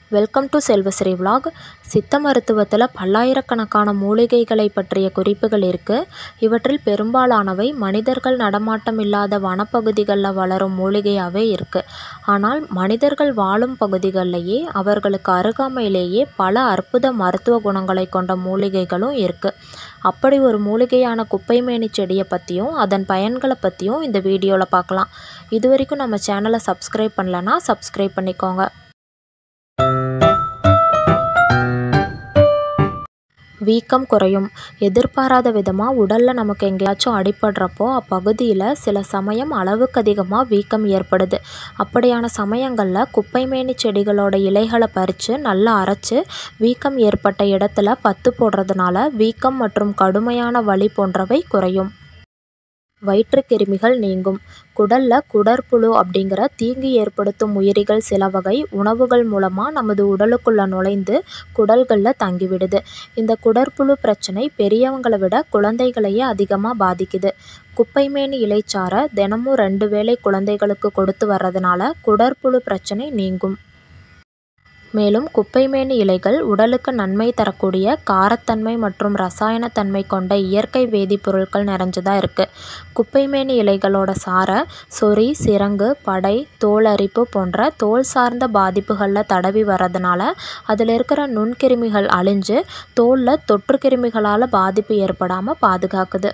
welcome to செல்வஸ்ரீ vlog சித்த மருத்துவத்தில் பல்லாயிரக்கணக்கான மூலிகைகளை பற்றிய குறிப்புகள் இருக்குது இவற்றில் பெரும்பாலானவை மனிதர்கள் நடமாட்டம் இல்லாத வனப்பகுதிகளில் வளரும் மூலிகையாகவே இருக்குது ஆனால் மனிதர்கள் வாழும் பகுதிகளிலேயே அவர்களுக்கு அருகாமையிலேயே பல அற்புத மருத்துவ குணங்களை கொண்ட மூலிகைகளும் இருக்குது அப்படி ஒரு மூலிகையான குப்பைமேனி செடியை பற்றியும் அதன் பயன்களை பற்றியும் இந்த வீடியோவில் பார்க்கலாம் இது வரைக்கும் நம்ம சேனலை சப்ஸ்கிரைப் பண்ணலன்னா சப்ஸ்கிரைப் பண்ணிக்கோங்க வீக்கம் குறையும் எதிர்பாராத விதமாக உடலில் நமக்கு எங்கேயாச்சும் அடிபடுறப்போ அப்பகுதியில் சில சமயம் அளவுக்கு அதிகமாக வீக்கம் ஏற்படுது அப்படியான சமயங்களில் குப்பைமேனி செடிகளோட இலைகளை பறித்து நல்லா அரைச்சு வீக்கம் ஏற்பட்ட இடத்துல பத்து போடுறதுனால வீக்கம் மற்றும் கடுமையான வலி போன்றவை குறையும் வயிற்றுக்கிருமிகள் நீங்கும் குடலில் குடற்புழு அப்படிங்கிற தீங்கு ஏற்படுத்தும் உயிரிகள் சில வகை உணவுகள் மூலமாக நமது உடலுக்குள்ளே நுழைந்து குடல்களில் தங்கிவிடுது இந்த குடற்புழு பிரச்சனை பெரியவங்களை விட குழந்தைகளையே அதிகமாக பாதிக்குது குப்பைமேனி இலைச்சாரை தினமும் ரெண்டு வேளை குழந்தைகளுக்கு கொடுத்து வர்றதுனால குடற்புழு பிரச்சனை நீங்கும் மேலும் குப்பைமேனி இலைகள் உடலுக்கு நன்மை தரக்கூடிய காரத்தன்மை மற்றும் ரசாயனத்தன்மை கொண்ட இயற்கை வேதிப்பொருட்கள் நிறைஞ்சதாக இருக்குது குப்பைமேனி இலைகளோட சாரை சொறி சிரங்கு படை தோல் அரிப்பு போன்ற தோல் சார்ந்த பாதிப்புகளில் தடவி வர்றதுனால அதில் இருக்கிற நுண்கிருமிகள் அழிஞ்சு தோலில் தொற்று கிருமிகளால் பாதிப்பு ஏற்படாமல் பாதுகாக்குது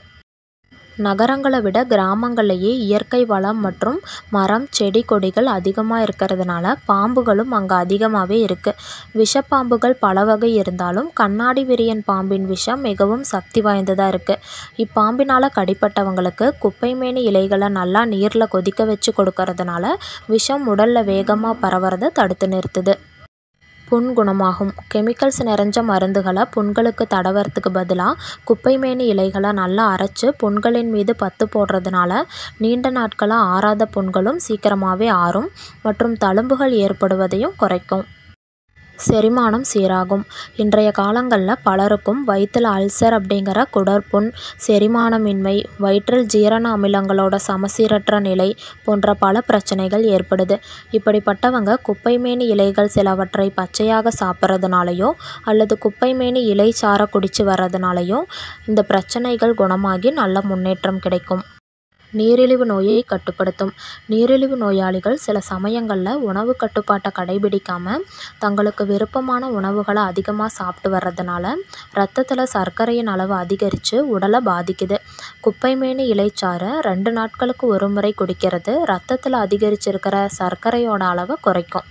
நகரங்களை விட கிராமங்கள்லேயே இயற்கை வளம் மற்றும் மரம் செடி கொடிகள் அதிகமாக இருக்கிறதுனால பாம்புகளும் அங்கே அதிகமாகவே இருக்குது விஷப்பாம்புகள் பல வகை இருந்தாலும் கண்ணாடி விரியன் பாம்பின் விஷம் மிகவும் சக்தி வாய்ந்ததாக இருக்குது இப்பாம்பினால் கடிப்பட்டவங்களுக்கு குப்பைமேனி இலைகளை நல்லா நீரில் கொதிக்க வச்சு கொடுக்கறதுனால விஷம் உடலில் வேகமாக பரவறதை தடுத்து நிறுத்துது புண் குணமாகும் கெமிக்கல்ஸ் நிறைஞ்ச மருந்துகளை புண்களுக்கு தடவறதுக்கு பதிலாக குப்பைமேனி இலைகளை நல்லா அரைச்சு புண்களின் மீது பத்து போடுறதுனால நீண்ட நாட்களாக ஆறாத புண்களும் சீக்கிரமாகவே ஆறும் மற்றும் தழும்புகள் ஏற்படுவதையும் குறைக்கும் செரிமானம் சீராகும் இன்றைய காலங்களில் பலருக்கும் வயிற்றில் அல்சர் அப்படிங்கிற குடற்புண் செரிமானமின்மை வயிற்றில் ஜீரண அமிலங்களோட சமசீரற்ற நிலை போன்ற பல பிரச்சனைகள் ஏற்படுது இப்படிப்பட்டவங்க குப்பைமேனி இலைகள் சிலவற்றை பச்சையாக சாப்பிட்றதுனாலையோ அல்லது குப்பைமேனி இலை சாறை குடித்து வர்றதுனாலையோ இந்த பிரச்சனைகள் குணமாகி நல்ல முன்னேற்றம் கிடைக்கும் நீரிழிவு நோயை கட்டுப்படுத்தும் நீரிழிவு நோயாளிகள் சில சமயங்களில் உணவு கட்டுப்பாட்டை கடைபிடிக்காமல் தங்களுக்கு விருப்பமான உணவுகளை அதிகமாக சாப்பிட்டு வர்றதுனால ரத்தத்தில் சர்க்கரையின் அளவு அதிகரித்து உடலை பாதிக்குது குப்பைமேனி இலைச்சாறை ரெண்டு நாட்களுக்கு ஒரு முறை குடிக்கிறது ரத்தத்தில் அதிகரிச்சிருக்கிற சர்க்கரையோட அளவை குறைக்கும்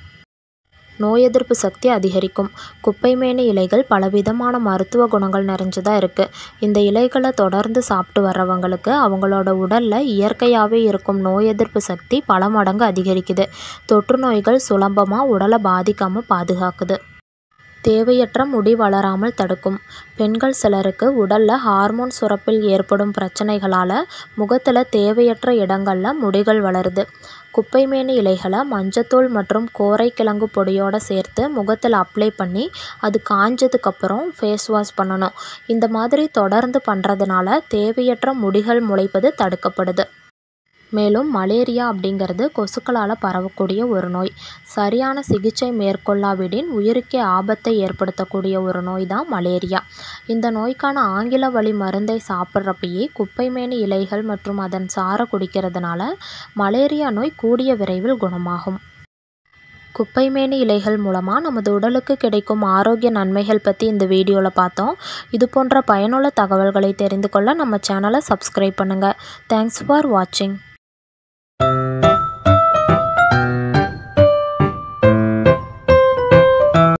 நோய் எதிர்ப்பு சக்தி அதிகரிக்கும் குப்பைமேனி இலைகள் பலவிதமான மருத்துவ குணங்கள் நிறைஞ்சதாக இருக்குது இந்த இலைகளை தொடர்ந்து சாப்பிட்டு வர்றவங்களுக்கு அவங்களோட உடலில் இயற்கையாகவே இருக்கும் நோய் எதிர்ப்பு சக்தி பல மடங்கு அதிகரிக்குது தொற்று நோய்கள் சுலபமாக உடலை பாதிக்காமல் பாதுகாக்குது தேவையற்ற முடி வளராமல் தடுக்கும் பெண்கள் சிலருக்கு உடலில் ஹார்மோன் சுரப்பில் ஏற்படும் பிரச்சனைகளால் முகத்தில் தேவையற்ற இடங்களில் முடிகள் வளருது குப்பைமேனி இலைகளை மஞ்சத்தூள் மற்றும் கோரைக்கிழங்கு பொடியோடு சேர்த்து முகத்தில் அப்ளை பண்ணி அது காஞ்சதுக்கப்புறம் ஃபேஸ் வாஷ் பண்ணணும் இந்த மாதிரி தொடர்ந்து பண்ணுறதுனால தேவையற்ற முடிகள் முளைப்பது தடுக்கப்படுது மேலும் மலேரியா அப்படிங்கிறது கொசுக்களால் பரவக்கூடிய ஒரு நோய் சரியான சிகிச்சை மேற்கொள்ளாவிடின் உயிருக்கே ஆபத்தை ஏற்படுத்தக்கூடிய ஒரு நோய் தான் மலேரியா இந்த நோய்க்கான ஆங்கில வழி மருந்தை சாப்பிட்றப்பயே குப்பைமேனி இலைகள் மற்றும் அதன் சாறை குடிக்கிறதுனால மலேரியா நோய் கூடிய விரைவில் குணமாகும் குப்பைமேனி இலைகள் மூலமாக நமது உடலுக்கு கிடைக்கும் ஆரோக்கிய நன்மைகள் பற்றி இந்த வீடியோவில் பார்த்தோம் இது போன்ற பயனுள்ள தகவல்களை தெரிந்து கொள்ள நம்ம சேனலை சப்ஸ்கிரைப் பண்ணுங்கள் தேங்க்ஸ் ஃபார் வாட்சிங்